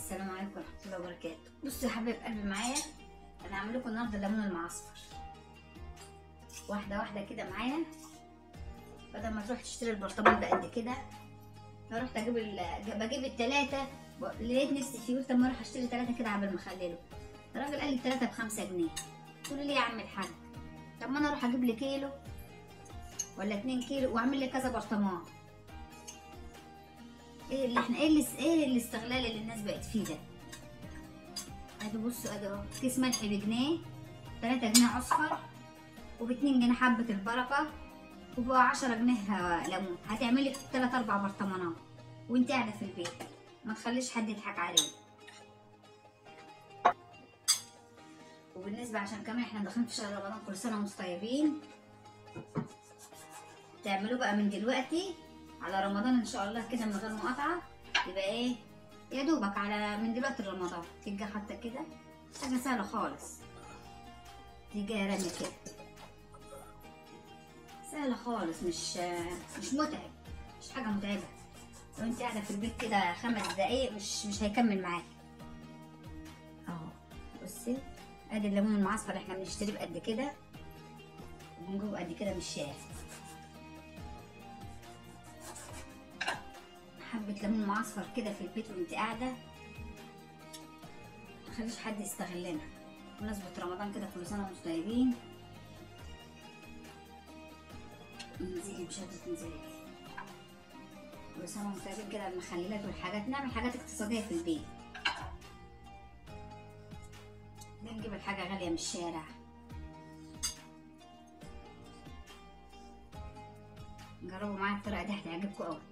السلام عليكم ورحمه الله وبركاته بصوا يا حبايب قلبي معايا انا هعمل لكم النهارده الليمون المعصفر واحده واحده كده معايا بدل ما تروح تشتري البرطمان بقد كده فرحت اجيب ال... بجيب التلاته ب- لقيت نفسي فيه قلت اما اروح اشتري تلاته كده عبال ما اخلله الراجل قال لي التلاته بخمسة جنيه قلت له ليه يا عم الحاج طب ما انا اروح اجيب لي كيلو ولا اتنين كيلو واعمل لي كذا برطمان ايه اللي احنا ايه اللي ايه الاستغلال اللي الناس بقت فيه ده ادي بصوا ادي اهو كيس ملح بجنيه 3 جنيه عصفر وب 2 جنيه حبة البركة وب 10 جنيه ليمون هتعملي 3 4 برطمانات وانت قاعدة في البيت ما تخليش حد يضحك عليك وبالنسبة عشان كمان احنا داخلين في شهر رمضان كل سنة وانتم طيبين تعملوه بقى من دلوقتي على رمضان ان شاء الله كده من غير مقاطعة يبقى ايه يا دوبك على من دلوقتي رمضان تيجي حتى كده حاجة سهلة خالص تيجي رمي كده سهلة خالص مش مش متعب مش حاجة متعبة لو انت قاعدة في البيت كده خمس دقايق مش مش هيكمل معاك اهو بصي ادي الليمون المعصفر احنا بنشتريه بقد كده ومن جوه قد كده مش شاف حبة ليمون معصفر كده في البيت وانت قاعدة متخليش حد يستغلنا بمناسبة رمضان كده كل سنة وانتم طيبين انزلي مش قادرة تنزلي كل سنة وانتم طيبين كده المخللات والحاجات نعمل حاجات اقتصادية في البيت لا نجيب الحاجة غالية من الشارع جربوا معايا الطريقة دي هتعجبكم قوي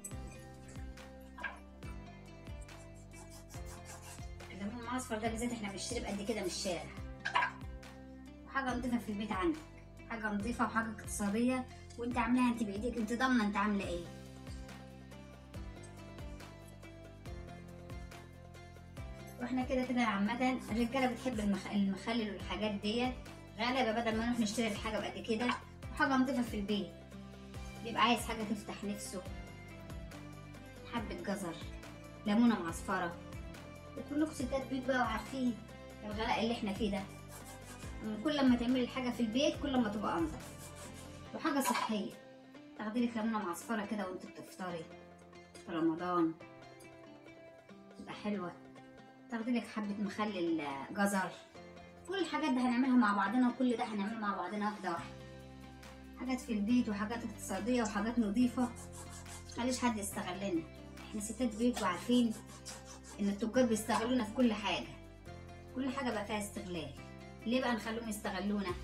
الليمون المعصفر ده بالذات احنا بنشتري بقد كده من الشارع وحاجة نضيفة في البيت عندك حاجة نضيفة وحاجة اقتصادية وانت عاملاها انت بايديك انت ضامنة انت عاملة ايه واحنا كده كده عامة الرجالة بتحب المخ... المخلل والحاجات ديت غالبا بدل ما نروح نشتري الحاجة بقد كده وحاجة نضيفة في البيت بيبقى عايز حاجة تفتح نفسه حبة جزر ليمونة معصفرة وكلكم ستات بيت بقى وعارفين الغلاء اللي احنا فيه ده كل ما تعملي الحاجة في البيت كل ما تبقى أنضف وحاجة صحية تاخدي لك ليمونة معصفرة كده وانت بتفطري في رمضان تبقى حلوة تاخدي لك حبة مخلل جزر كل الحاجات دي هنعملها مع بعضنا وكل ده هنعمله مع بعضنا واحدة واحدة حاجات في البيت وحاجات اقتصادية وحاجات نظيفة مخليش حد يستغلنا احنا ستات بيت وعارفين ان التجار بيستغلونا في كل حاجة كل حاجة بقى فيها استغلال ليه بقى نخليهم يستغلونا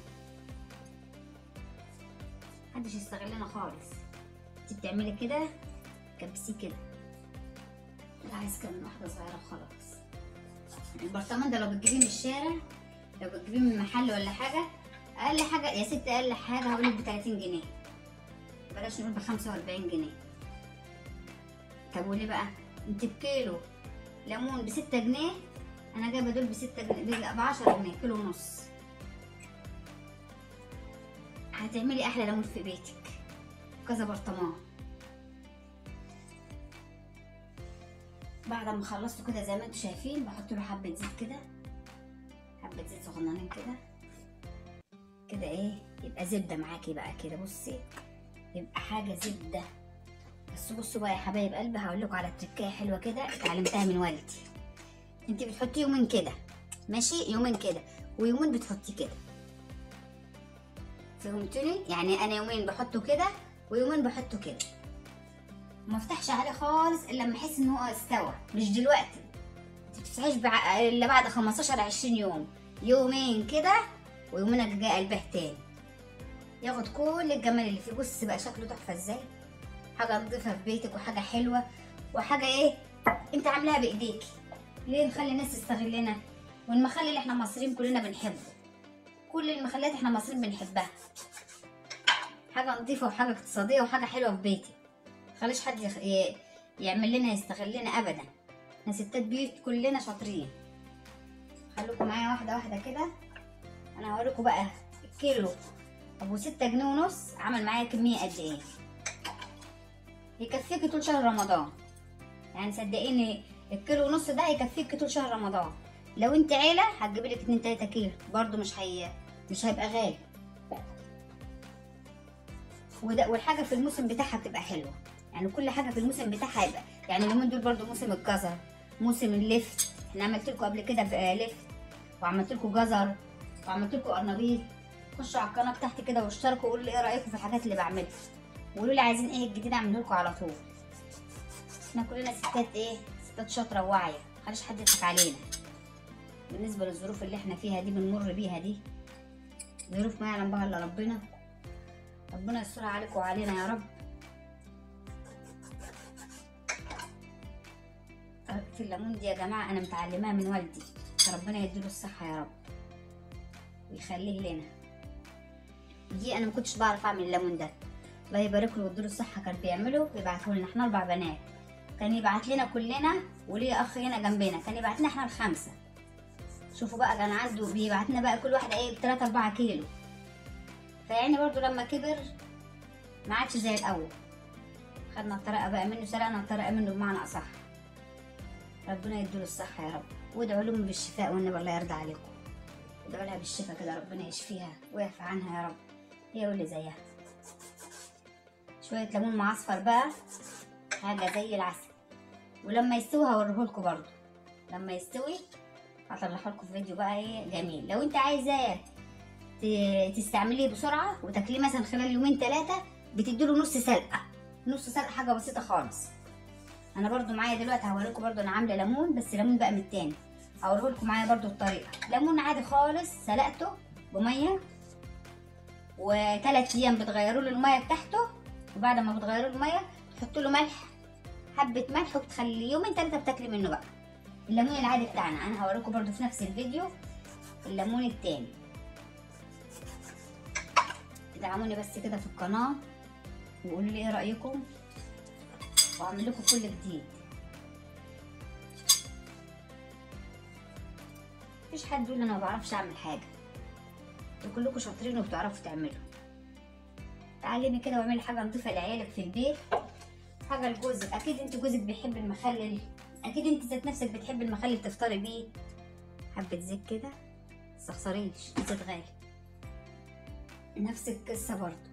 محدش يستغلنا خالص انت بتعملي كده كبسيه كده لا عايز كمان واحدة صغيرة خلاص البرطمان ده لو بتجيبيه من الشارع لو بتجيبيه من محل ولا حاجة أقل حاجة يا ست أقل حاجة هقولك بتلاتين جنيه بلاش نقول بخمسة وأربعين جنيه طب وليه بقى؟ انت بكيلو ليمون بستة جنيه انا جايبه دول بستة جنيه بعشرة جنيه كيلو ونص هتعملي احلى ليمون في بيتك كذا برطمان بعد ما خلصته كده زي ما انتم شايفين بحط له حبه زيت كده حبه زيت صغننين كده كده ايه يبقى زبده معاكي بقى كده بصي يبقى حاجه زبده بس بصوا بقى يا حبايب قلبي هقول لكم على تركايه حلوه كده اتعلمتها من والدي انت بتحطي يومين كده ماشي يومين كده ويومين بتحطي كده فهمتوني يعني انا يومين بحطه كده ويومين بحطه كده ما افتحش عليه خالص الا لما احس ان هو استوى مش دلوقتي انت بتفتحيش بع... الا بعد 15 20 يوم يومين كده ويومين اجي قلبه تاني ياخد كل الجمال اللي فيه بص بقى شكله تحفه ازاي حاجه نضيفه في بيتك وحاجه حلوه وحاجه ايه انت عاملاها بايديكي ليه نخلي الناس تستغلنا والمخلل اللي احنا مصريين كلنا بنحبه كل المخلات احنا مصريين بنحبها حاجه نظيفه وحاجه اقتصاديه وحاجه حلوه في بيتي مخليش حد يخ... ي... يعمل لنا يستغلنا ابدا احنا ستات بيوت كلنا شاطرين خليكم معايا واحده واحده كده انا هوريكم بقى الكيلو ابو ستة جنيه ونص عمل معايا كميه قد ايه يكفيكي طول شهر رمضان يعني صدقيني الكيلو ونص ده هيكفيك طول شهر رمضان لو انت عيله هتجيبي لك 2 3 كيلو برضو مش هي مش هيبقى غالي وده والحاجه في الموسم بتاعها بتبقى حلوه يعني كل حاجه في الموسم بتاعها يبقى يعني اليومين دول برضو موسم الجزر موسم اللفت احنا عملت لكم قبل كده في لفت وعملت لكم جزر وعملت لكم قرنبيط خشوا على القناه بتاعتي كده واشتركوا وقولوا لي ايه رايكم في الحاجات اللي بعملها وقولوا لي عايزين ايه الجديد اعمله لكم على طول احنا كلنا ستات ايه ستات شاطره وواعيه مخليش حد يضحك علينا بالنسبه للظروف اللي احنا فيها دي بنمر بيها دي ظروف ما يعلم بها الا ربنا ربنا يسترها عليكم وعلينا يا رب في الليمون دي يا جماعه انا متعلماها من والدي فربنا يديله الصحه يا رب ويخليه لنا دي انا ما كنتش بعرف اعمل الليمون ده الله يبارك له ويديله الصحه كان بيعمله بيبعته لنا احنا اربع بنات كان يبعت لنا كلنا وليه اخ هنا جنبنا كان يبعت لنا احنا الخمسه شوفوا بقى كان عنده بيبعت لنا بقى كل واحده ايه ب 3 4 كيلو فيعني برضو لما كبر ما عادش زي الاول خدنا الطريقه بقى منه سرقنا الطريقه منه بمعنى اصح ربنا يديله الصحه يا رب وادعوا لهم بالشفاء والنبي الله يرضى عليكم ادعوا لها بالشفاء كده ربنا يشفيها ويعفى عنها يا رب هي واللي زيها شويه ليمون معصفر بقى حاجه زي العسل ولما يستوي هوريهولكوا برضو لما يستوي هطلعه لكم في فيديو بقى ايه جميل لو انت عايزاه ت- تستعمليه بسرعه وتاكليه مثلا خلال يومين ثلاثه بتديله نص سلقه نص سلقه حاجه بسيطه خالص انا برضو معايا دلوقتي هوريكم برضو انا عامله ليمون بس ليمون بقى من التاني هوريهولكم معايا برضو الطريقه ليمون عادي خالص سلقته بميه وثلاث ايام بتغيروا له الميه بتاعته وبعد ما بتغيروا له الميه تحطوا له ملح حبه ملح وبتخليه يومين ثلاثه بتاكلي منه بقى الليمون العادي بتاعنا انا هوريكم برضو في نفس الفيديو الليمون التاني ادعموني بس كده في القناه وقولوا لي ايه رايكم واعمل لكم كل جديد مفيش حد يقول انا ما بعرفش اعمل حاجه انتوا كلكم شاطرين وبتعرفوا تعملوا تعلمي كده واعملي حاجه نضيفه لعيالك في البيت حاجه لجوزك اكيد انت جوزك بيحب المخلل اكيد انت ذات نفسك بتحب المخلل تفطري بيه حبه زيت كده متستخسريش زيت غالي نفس القصه برضو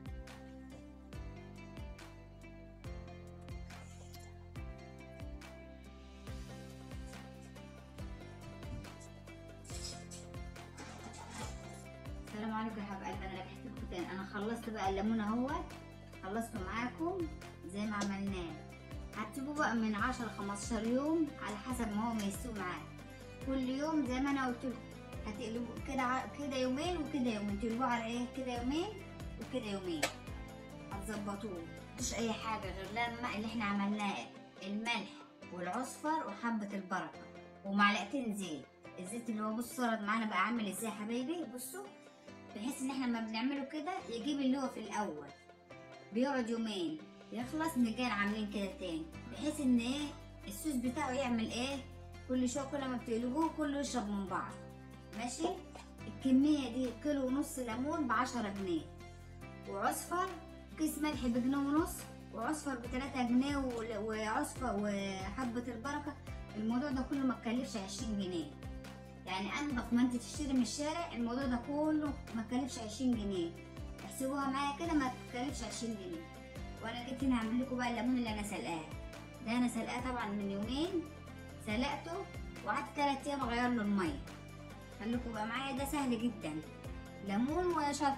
السلام عليكم يا حبايب قلبي انا رجعت لكم تاني انا خلصت بقى الليمون اهوت خلصته معاكم زي ما عملناه هتسيبوه بقى من 10 ل 15 يوم على حسب ما هو ما يستوي معاك كل يوم زي ما انا قلت لكم هتقلبوا كده ع- كده يومين وكده يومين تقلبوه على ايه كده يومين وكده يومين هتظبطوه مفيش اي حاجه غير لما اللي احنا عملناه الملح والعصفر وحبه البركه ومعلقتين زيت الزيت اللي هو بص صارت معانا بقى عامل ازاي يا حبايبي بصوا بحيث ان احنا لما بنعمله كده يجيب اللي هو في الاول بيقعد يومين يخلص نجي عاملين كده تاني بحيث ان ايه الصوص بتاعه يعمل ايه كل شويه كل ما بتقلبوه كله يشرب من بعض ماشي الكميه دي كيلو ونص ليمون بعشرة جنيه وعصفر كيس ملح بجنيه ونص وعصفر بتلاتة جنيه وال- وعصفر وحبة البركة الموضوع ده كله ما تكلفش عشرين جنيه يعني انضف ما انت تشتري من الشارع الموضوع ده كله ما تكلفش عشرين جنيه احسبوها معايا كده ما تكلفش عشرين جنيه وانا جيت هنا اعمل لكم بقى الليمون اللي انا سلقاه ده انا سلقاه طبعا من يومين سلقته وقعدت تلات ايام اغير له الميه خليكم بقى معايا ده سهل جدا ليمون وشطه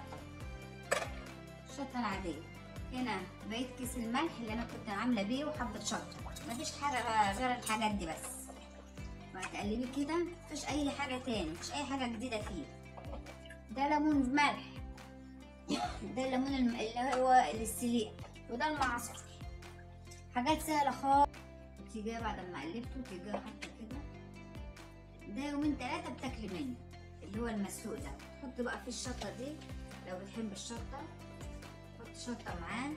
الشطه العاديه هنا بقيت كيس الملح اللي انا كنت عامله بيه وحبه شطه مفيش حاجه غير الحاجات دي بس وهتقلبيه كده مفيش اي حاجه تاني مفيش اي حاجه جديده فيه ده ليمون بملح ده الليمون الم- اللي هو السليق وده المعصفر حاجات سهله خالص تيجي بعد ما قلبته تيجي حاطه كده ده يومين ثلاثه بتاكلي منه اللي هو المسلوق ده حط بقى فيه الشطه دي لو بتحب الشطه حط شطه معاه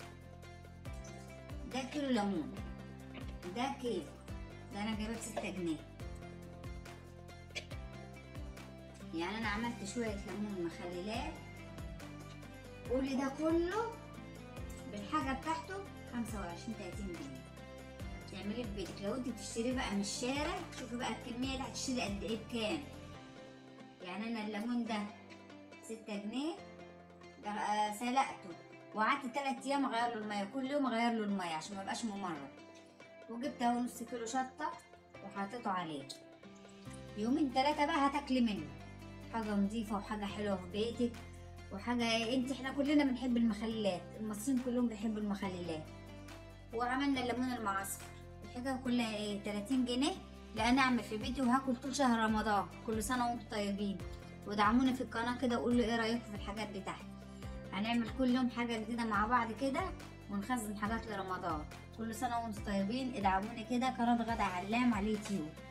ده كيلو ليمون ده كيلو ده انا جايبه بستة جنيه يعني انا عملت شويه ليمون مخللات قولي ده كله بالحاجه بتاعته 25 30 جنيه تعمليه في بيتك لو انت بتشتريه بقى من الشارع شوفي بقى الكميه دي هتشتري قد ايه بكام يعني انا الليمون ده ستة جنيه ده آه، سلقته وقعدت تلات ايام اغير له الميه كل يوم اغير له الميه عشان ما يبقاش ممرض وجبت اهو نص كيلو شطه وحطيته عليه يومين تلاتة بقى هتاكلي منه حاجة نظيفة وحاجة حلوة في بيتك وحاجة انت احنا كلنا بنحب المخللات المصريين كلهم بيحبوا المخللات وعملنا الليمون المعصفر الحاجة كلها ايه 30 جنيه لأن أعمل في بيتي وهاكل طول شهر رمضان كل سنة وانتم طيبين ودعموني في القناة كده وقولوا ايه رأيكم في الحاجات بتاعتي هنعمل كل يوم حاجة جديدة مع بعض كده ونخزن حاجات لرمضان كل سنة وانتم طيبين ادعموني كده قناة غدا علام على اليوتيوب